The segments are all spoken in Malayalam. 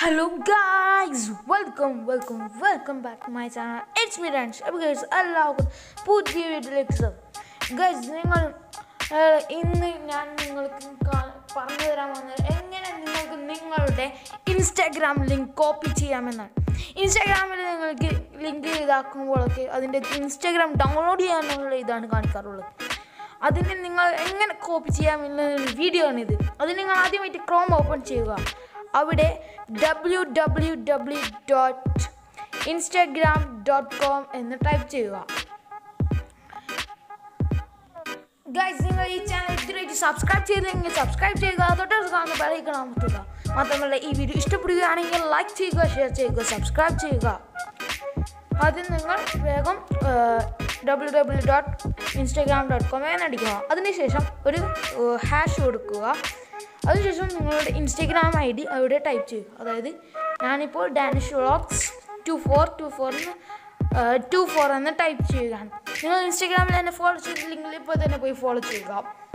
hello guys welcome welcome welcome back to my channel it's me dance അപ്പോൾ ഗൈസ് എല്ലാവർക്കും പുതിയ വീട്ടിലേക്ക് ഗൈസ് നിങ്ങൾ ഏഹ്, ഇന്ന് ഞാൻ നിങ്ങൾക്ക് കാ- പറഞ്ഞു തരാൻ വന്നത് എങ്ങനെ നിങ്ങൾക്ക് നിങ്ങളുടെ ഇൻസ്റ്റാഗ്രാം ലിങ്ക് കോപ്പി ചെയ്യാമെന്നാണ് ഇൻസ്റ്റാഗ്രാമിൽ നിങ്ങൾക്ക് ലിങ്ക് ഇതാക്കുമ്പോഴൊക്കെ അതിൻ്റെ ഇൻസ്റ്റാഗ്രാം ഡൗൺലോഡ് ചെയ്യാനുള്ള ഇതാണ് കാണിക്കാറുള്ളത് അതിന് നിങ്ങൾ എങ്ങനെ കോപ്പി ചെയ്യാമെന്ന ഒരു വീഡിയോ ആണിത് അത് നിങ്ങൾ ആദ്യമായിട്ട് ക്രോം ഓപ്പൺ ചെയ്യുക അവിടെ W W W dot Instagram dot com എന്ന് ടൈപ്പ് ചെയ്യുക ഗൈസ് നിങ്ങൾ ഈ ചാനൽ ഇതുവരെയായിട്ട് സബ്സ്ക്രൈബ് ചെയ്തില്ലെങ്കിൽ സബ്സ്ക്രൈബ് ചെയ്യുക തൊട്ടടുത്ത് കാണുന്ന ബെലൈക്കൺ അമർത്തുക മാത്രമല്ല ഈ വീഡിയോ ഇഷ്ടപ്പെടുകയാണെങ്കിൽ ലൈക്ക് ചെയ്യുക ഷെയർ ചെയ്യുക സബ്സ്ക്രൈബ് ചെയ്യുക ആദ്യം നിങ്ങൾ വേഗം W W dot Instagram dot com എന്നടിക്കുക അതിനുശേഷം ഒരു ഹാഷ് കൊടുക്കുക അതിനുശേഷം നിങ്ങളുടെ ഇൻസ്റ്റാഗ്രാം ഐ ഡി അവിടെ ടൈപ്പ് ചെയ്യുക അതായത് ഞാനിപ്പോൾ Danish vlogs two four two four two four എന്ന് ടൈപ്പ് ചെയ്യുകയാണ് നിങ്ങൾ ഇൻസ്റ്റാഗ്രാമിൽ എന്നെ ഫോളോ ചെയ്തില്ലെങ്കിൽ ഇപ്പോൾ തന്നെ പോയി ഫോളോ ചെയ്യുക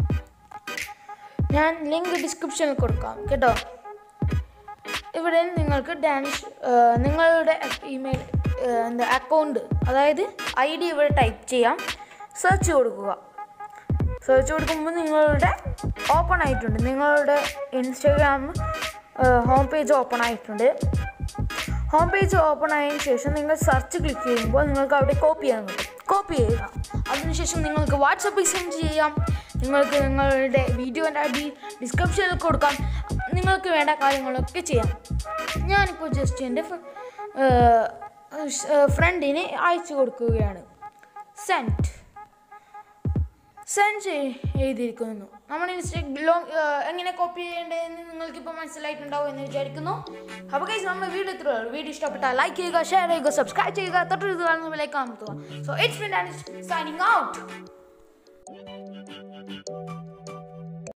ഞാൻ ലിങ്ക് ഡിസ്ക്രിപ്ഷനിൽ കൊടുക്കാം കേട്ടോ ഇവിടെ നിങ്ങൾക്ക് ഡാനിഷ് ഏഹ്, നിങ്ങളുടെ ഇമെയിൽ എന്താ അക്കൗണ്ട് അതായത് ഐ ഡി ഇവിടെ ടൈപ്പ് ചെയ്യാം സെർച്ച് കൊടുക്കുക സെർച്ച് കൊടുക്കുമ്പോൾ നിങ്ങളുടെ ഓപ്പൺ ആയിട്ടുണ്ട് നിങ്ങളുടെ ഇൻസ്റ്റാഗ്രാം ഹോം പേജ് ഓപ്പൺ ആയിട്ടുണ്ട് ഹോം പേജ് ഓപ്പൺ ആയതിനു ശേഷം നിങ്ങൾ സെർച്ച് ക്ലിക്ക് ചെയ്യുമ്പോൾ നിങ്ങൾക്ക് അവിടെ കോപ്പി ചെയ്യാൻ കിട്ടും കോപ്പി ചെയ്യുക അതിനുശേഷം നിങ്ങൾക്ക് വാട്സപ്പിൽ സെൻഡ് ചെയ്യാം നിങ്ങൾക്ക് നിങ്ങളുടെ വീഡിയോൻ്റെ അടി ഡിസ്ക്രിപ്ഷനിൽ കൊടുക്കാം നിങ്ങൾക്ക് വേണ്ട കാര്യങ്ങളൊക്കെ ചെയ്യാം ഞാനിപ്പോൾ ജസ്റ്റ് എൻ്റെ ഫ്രണ്ടിന് അയച്ചു കൊടുക്കുകയാണ് സെൻറ്റ് സെൻഡ് ചെയ്തിരിക്കുന്നു നമ്മൾ ഇൻസ്റ്റാഗ്രാം എങ്ങനെ കോപ്പി ചെയ്യേണ്ടതെന്ന് നിങ്ങൾക്കിപ്പോൾ മനസ്സിലായിട്ടുണ്ടാവും എന്ന് വിചാരിക്കുന്നു അപ്പോൾ കൈസ് നമ്മൾ വീഡിയോ ഇത്രേ ഉള്ളൂ വീഡിയോ ഇഷ്ടപ്പെട്ടാൽ ലൈക്ക് ചെയ്യുക ഷെയർ ചെയ്യുക സബ്സ്ക്രൈബ് ചെയ്യുക തൊട്ടടുത്ത് കാണുന്ന വിലയ്ക്ക് അമർത്തുക സോ ഇറ്റ്സ് സൈനിങ് ഔട്ട്